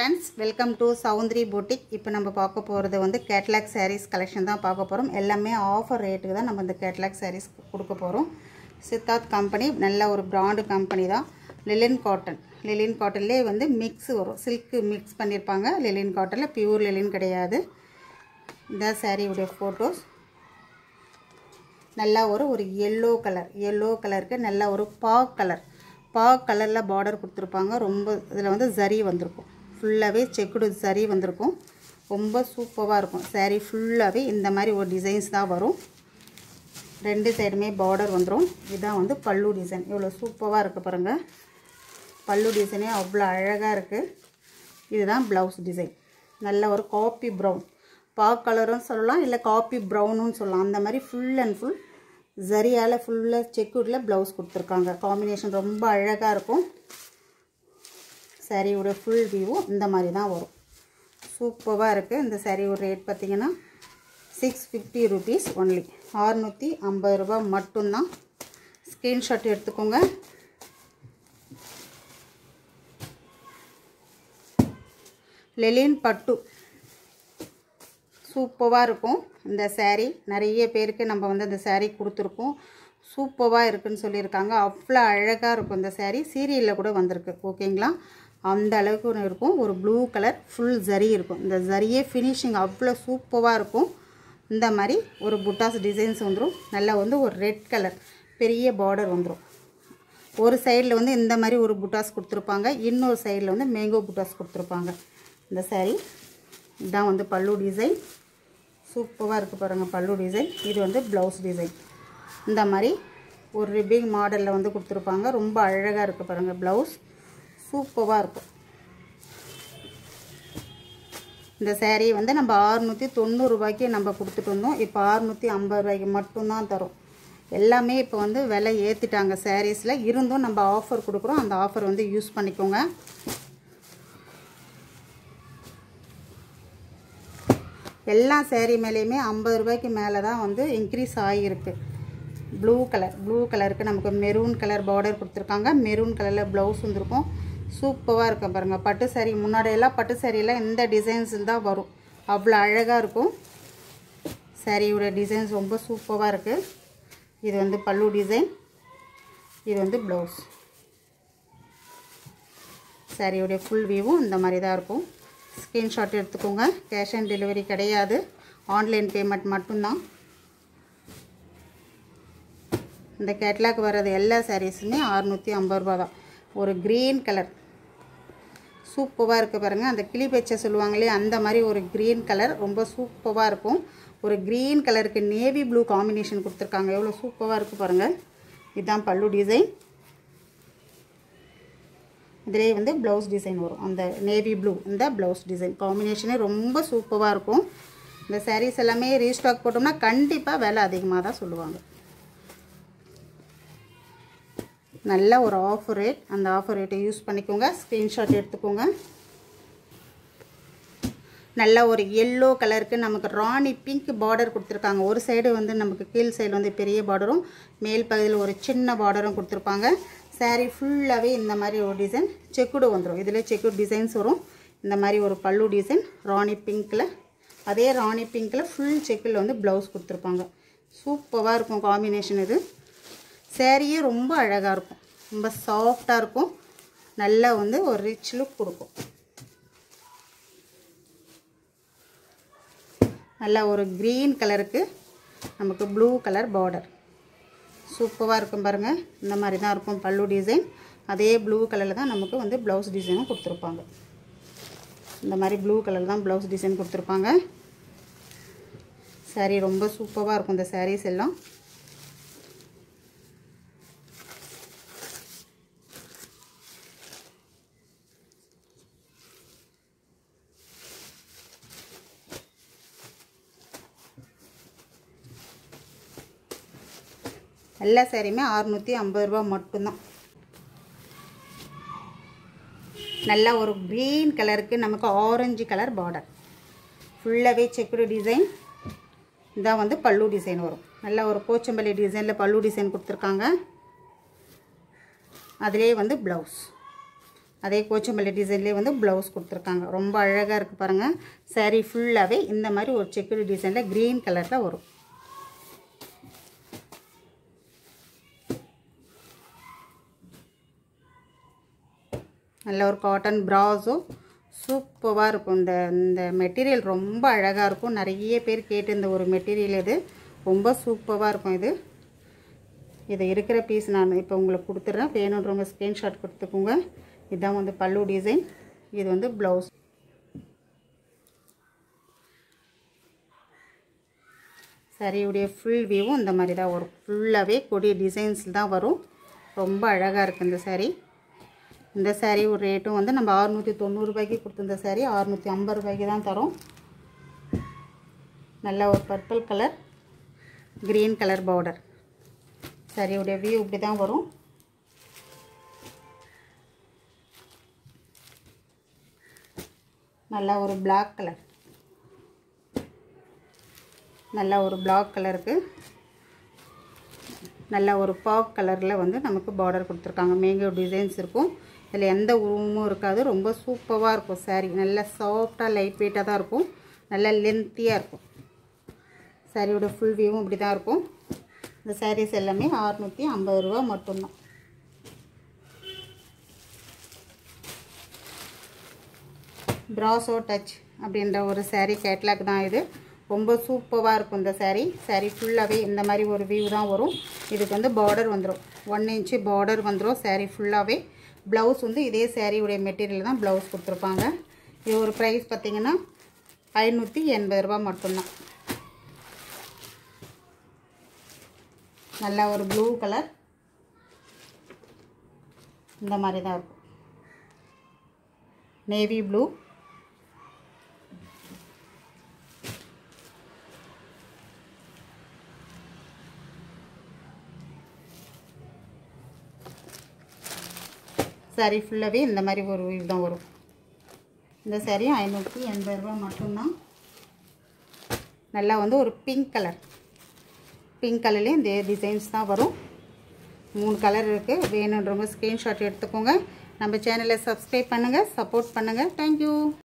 friends welcome to Soundari boutique இப்போ நம்ம பார்க்க போகிறது வந்து கேட்லாக் sarees கலெக்ஷன் தான் பார்க்க போகிறோம் எல்லாமே ஆஃபர் ரேட்டுக்கு தான் நம்ம இந்த கேட்லாக் sarees கொடுக்க போகிறோம் சித்தார்த் கம்பெனி நல்ல ஒரு பிராண்டு கம்பெனி தான் லிலின் காட்டன் லிலின் காட்டன்லேயே வந்து மிக்ஸ் வரும் சில்க்கு மிக்ஸ் பண்ணியிருப்பாங்க லிலின் காட்டனில் பியூர் லிலின் கிடையாது இந்த சாரியுடைய ஃபோட்டோஸ் நல்லா ஒரு ஒரு எல்லோ கலர் எல்லோ கலருக்கு நல்ல ஒரு பாக் கலர் பாக் கலரில் பார்டர் கொடுத்துருப்பாங்க ரொம்ப இதில் வந்து ஜரி வந்திருக்கும் ஃபுல்லாகவே செக்குடு ஜரி வந்திருக்கும் ரொம்ப சூப்பராக இருக்கும் saree ஃபுல்லாகவே இந்த மாதிரி ஒரு டிசைன்ஸ் தான் வரும் ரெண்டு சைடுமே பார்டர் வந்துடும் இதுதான் வந்து பல்லு டிசைன் இவ்வளோ சூப்பராக இருக்குது பாருங்கள் பல்லு டிசைனே அவ்வளோ அழகாக இருக்குது இதுதான் ப்ளவுஸ் டிசைன் நல்ல ஒரு காப்பி ப்ரௌன் பாக் கலரும் சொல்லலாம் இல்லை காப்பி ப்ரௌனுன்னு சொல்லலாம் அந்த மாதிரி ஃபுல் அண்ட் ஃபுல் ஜரியால் ஃபுல்லாக செக்குடில் ப்ளவுஸ் கொடுத்துருக்காங்க காம்பினேஷன் ரொம்ப அழகாக இருக்கும் சாரியோட ஃபுல் வியூவும் இந்த மாதிரி தான் வரும் சூப்பராக இருக்குது இந்த சாரியோட ரேட் பார்த்தீங்கன்னா சிக்ஸ் ஃபிஃப்டி ருபீஸ் ஒன்லி அறுநூற்றி ஐம்பது ரூபா மட்டும்தான் ஸ்க்ரீன்ஷாட் எடுத்துக்கோங்க லெலின் பட்டு சூப்பராக இருக்கும் இந்த saree நிறைய பேருக்கு நம்ம வந்து அந்த saree கொடுத்துருக்கோம் சூப்பராக இருக்குன்னு சொல்லியிருக்காங்க அவ்வளோ அழகாக இருக்கும் இந்த saree சீரியலில் கூட வந்திருக்கு ஓகேங்களா அந்த அளவுக்கு ஒன்று இருக்கும் ஒரு ப்ளூ கலர் ஃபுல் ஜரி இருக்கும் இந்த ஜரியே ஃபினிஷிங் அவ்வளோ சூப்பராக இருக்கும் இந்த மாதிரி ஒரு புட்டாஸ் டிசைன்ஸ் வந்துடும் நல்லா வந்து ஒரு ரெட் கலர் பெரிய பார்டர் வந்துடும் ஒரு சைடில் வந்து இந்த மாதிரி ஒரு புட்டாஸ் கொடுத்துருப்பாங்க இன்னொரு சைடில் வந்து மேங்கோ புட்டாஸ் கொடுத்துருப்பாங்க இந்த saree இதுதான் வந்து பல்லு டிசைன் சூப்பராக இருக்குது பாருங்கள் பல்லு டிசைன் இது வந்து ப்ளவுஸ் டிசைன் இந்த மாதிரி ஒரு ரிப்பிங் மாடலில் வந்து கொடுத்துருப்பாங்க ரொம்ப அழகாக இருக்குது பாருங்கள் ப்ளவுஸ் சூப்பராக இருக்கும் இந்த saree வந்து நம்ம அறுநூற்றி தொண்ணூறுரூபாய்க்கு நம்ம கொடுத்துட்டு வந்தோம் இப்போ அறுநூற்றி ஐம்பது ரூபாய்க்கு மட்டும்தான் தரும் எல்லாமே இப்போ வந்து விலை ஏற்றிட்டாங்க சாரீஸில் இருந்தும் நம்ம ஆஃபர் கொடுக்குறோம் அந்த ஆஃபர் வந்து யூஸ் பண்ணிக்கோங்க எல்லா சேரீ மேலேயுமே ஐம்பது ரூபாய்க்கு மேலே தான் வந்து இன்க்ரீஸ் ஆகியிருக்கு ப்ளூ கலர் ப்ளூ கலருக்கு நமக்கு மெரூன் கலர் பார்டர் கொடுத்துருக்காங்க மெரூன் கலரில் ப்ளவுஸ் வந்துருக்கும் சூப்பராக இருக்கும் பாருங்கள் பட்டு saree முன்னாடியெல்லாம் பட்டு சாரியில் இந்த டிசைன்ஸில் தான் வரும் அவ்வளோ அழகாக இருக்கும் சாரியோட டிசைன்ஸ் ரொம்ப சூப்பராக இருக்குது இது வந்து பல்லு டிசைன் இது வந்து ப்ளவுஸ் சாரியோடைய ஃபுல் வியூவும் இந்த மாதிரி தான் இருக்கும் ஸ்க்ரீன்ஷாட் எடுத்துக்கோங்க கேஷ் ஆன் டெலிவரி கிடையாது ஆன்லைன் பேமெண்ட் மட்டும்தான் இந்த கேட்லாக் வர்றது எல்லா சாரீஸுமே அறுநூற்றி ஐம்பது ரூபா தான் ஒரு க்ரீன் கலர் சூப்பராக இருக்குது பாருங்கள் அந்த கிளி பச்சை சொல்லுவாங்களே அந்த மாதிரி ஒரு க்ரீன் கலர் ரொம்ப சூப்பராக இருக்கும் ஒரு க்ரீன் கலருக்கு நேவி ப்ளூ காம்பினேஷன் கொடுத்துருக்காங்க எவ்வளோ சூப்பராக இருக்குது பாருங்கள் இதுதான் பல்லு டிசைன் இதிலே வந்து ப்ளவுஸ் டிசைன் வரும் அந்த நேவி ப்ளூ இந்த ப்ளவுஸ் டிசைன் காம்பினேஷனே ரொம்ப சூப்பராக இருக்கும் இந்த sarees எல்லாமே ரீஸ்டாக் போட்டோம்னா கண்டிப்பாக விலை அதிகமாக தான் சொல்லுவாங்க நல்ல ஒரு ஆஃபர் ரேட் அந்த ஆஃபர் ரேட்டை யூஸ் பண்ணிக்கோங்க ஸ்க்ரீன்ஷாட் எடுத்துக்கோங்க நல்ல ஒரு எல்லோ கலருக்கு நமக்கு ராணி பிங்க் பார்டர் கொடுத்துருக்காங்க ஒரு சைடு வந்து நமக்கு கீழ் சைடு வந்து பெரிய பார்டரும் மேல் பகுதியில் ஒரு சின்ன பார்டரும் கொடுத்துருப்பாங்க saree ஃபுல்லாகவே இந்த மாதிரி ஒரு டிசைன் செக்குடு வந்துடும் இதில் செக்குடு டிசைன்ஸ் வரும் இந்த மாதிரி ஒரு பல்லு டிசைன் ராணி பிங்க்கில் அதே ராணி பிங்க்கில் ஃபுல் செக்கில் வந்து ப்ளவுஸ் கொடுத்துருப்பாங்க சூப்பராக இருக்கும் காம்பினேஷன் இது சேரீயே ரொம்ப அழகாக இருக்கும் ரொம்ப சாஃப்டாக இருக்கும் நல்லா வந்து ஒரு ரிச் லுக் கொடுக்கும் நல்லா ஒரு க்ரீன் கலருக்கு நமக்கு ப்ளூ கலர் பார்டர் சூப்பராக இருக்கும் பாருங்கள் இந்த மாதிரி தான் இருக்கும் பல்லு டிசைன் அதே ப்ளூ கலரில் தான் நமக்கு வந்து ப்ளவுஸ் டிசைனும் கொடுத்துருப்பாங்க இந்த மாதிரி ப்ளூ கலர் தான் ப்ளவுஸ் டிசைன் கொடுத்துருப்பாங்க saree ரொம்ப சூப்பராக இருக்கும் இந்த sarees எல்லாம் எல்லா சாரியுமே அறுநூற்றி ஐம்பது ரூபா மட்டும்தான் நல்ல ஒரு க்ரீன் கலருக்கு நமக்கு ஆரஞ்சு கலர் பார்டர் ஃபுல்லாகவே செக்குடு டிசைன் இதான் வந்து பல்லு டிசைன் வரும் நல்ல ஒரு போச்சம்பள்ளி டிசைனில் பல்லு டிசைன் கொடுத்துருக்காங்க அதிலே வந்து ப்ளவுஸ் அதே கோச்சம்பள்ளி டிசைன்லேயே வந்து ப்ளவுஸ் கொடுத்துருக்காங்க ரொம்ப அழகாக இருக்குது பாருங்கள் saree ஃபுல்லாகவே இந்த மாதிரி ஒரு செக்குடு டிசைனில் க்ரீன் கலரில் வரும் நல்ல ஒரு காட்டன் ப்ராஸோ சூப்பராக இருக்கும் இந்த இந்த மெட்டீரியல் ரொம்ப அழகாக இருக்கும் நிறைய பேர் கேட்டு இந்த ஒரு மெட்டீரியல் இது ரொம்ப சூப்பராக இருக்கும் இது இது இருக்கிற பீஸ் நான் இப்போ உங்களுக்கு கொடுத்துட்றேன் வேணுன்றவங்க ஸ்க்ரீன்ஷாட் கொடுத்துக்கோங்க இதுதான் வந்து பல்லு டிசைன் இது வந்து ப்ளவுஸ் சரியுடைய ஃபுல் வியூவும் இந்த மாதிரி தான் வரும் ஃபுல்லாகவே கொடி டிசைன்ஸ் தான் வரும் ரொம்ப அழகாக இருக்குது இந்த saree இந்த saree ஒரு ரேட்டும் வந்து நம்ம அறுநூற்றி தொண்ணூறுபாய்க்கு கொடுத்துருந்த saree அறுநூற்றி ஐம்பது ரூபாய்க்கு தான் தரோம் நல்ல ஒரு purple colour green colour border சரியுடைய வியூ இப்படி தான் வரும் நல்லா ஒரு பிளாக் கலர் நல்ல ஒரு பிளாக் கலருக்கு நல்ல ஒரு பாக் கலரில் வந்து நமக்கு பார்டர் கொடுத்துருக்காங்க மேங்கோ டிசைன்ஸ் இருக்கும் இதில் எந்த உருவமும் இருக்காது ரொம்ப சூப்பராக இருக்கும் saree நல்ல சாஃப்டாக லைட் வெயிட்டாக தான் இருக்கும் நல்ல லென்த்தியாக இருக்கும் சாரியோட ஃபுல் வியூவும் இப்படி தான் இருக்கும் இந்த sarees எல்லாமே அறுநூற்றி ஐம்பது ரூபா மட்டும்தான் ப்ராசோ டச் அப்படின்ற ஒரு saree கேட்லாக் தான் இது ரொம்ப சூப்பராக இருக்கும் இந்த saree saree ஃபுல்லாகவே இந்த மாதிரி ஒரு வியூ தான் வரும் இதுக்கு வந்து பார்டர் வந்துடும் ஒன் இன்ச்சு பார்டர் வந்துடும் saree ஃபுல்லாகவே ப்ளவுஸ் வந்து இதே சாரியுடைய மெட்டீரியல் தான் ப்ளவுஸ் கொடுத்துருப்பாங்க இது ஒரு ப்ரைஸ் பார்த்தீங்கன்னா ஐநூற்றி எண்பது ரூபா மட்டும்தான் நல்ல ஒரு ப்ளூ கலர் இந்த மாதிரி தான் இருக்கும் நேவி ப்ளூ சாரி ஃபுல்லாகவே இந்த மாதிரி ஒரு இது தான் வரும் இந்த சாரி ஐநூற்றி எண்பது ரூபா மட்டும்தான் நல்லா வந்து ஒரு பிங்க் கலர் பிங்க் கலர்லேயும் இந்த டிசைன்ஸ் தான் வரும் மூணு கலர் இருக்குது வேணுன்றவங்க ஸ்க்ரீன்ஷாட் எடுத்துக்கோங்க நம்ம சேனலை சப்ஸ்கிரைப் பண்ணுங்கள் சப்போர்ட் பண்ணுங்கள் தேங்க்யூ